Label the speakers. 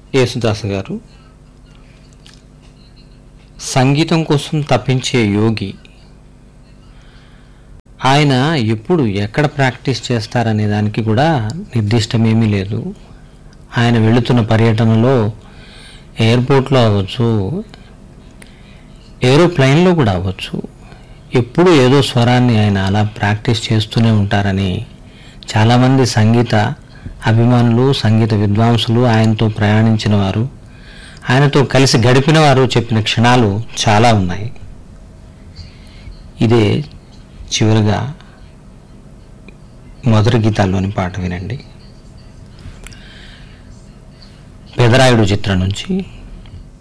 Speaker 1: యేసుదాస్ గారు సంగీతం కోసం తప్పించే యోగి ఆయన ఎప్పుడు ఎక్కడ ప్రాక్టీస్ చేస్తారనే దానికి కూడా నిర్దిష్టమేమీ లేదు ఆయన వెళుతున్న పర్యటనలో ఎయిర్పోర్ట్లో అవ్వచ్చు ఏరోప్లైన్లో కూడా అవ్వచ్చు ఎప్పుడు ఏదో స్వరాన్ని ఆయన అలా ప్రాక్టీస్ చేస్తూనే ఉంటారని చాలామంది సంగీత అభిమానులు సంగీత విద్వాంసులు ఆయనతో ప్రయాణించిన వారు ఆయనతో కలిసి గడిపిన వారు చెప్పిన క్షణాలు చాలా ఉన్నాయి ఇదే చివరిగా మొదటి గీతాల్లోని పాట వినండి పెదరాయుడు చిత్రం నుంచి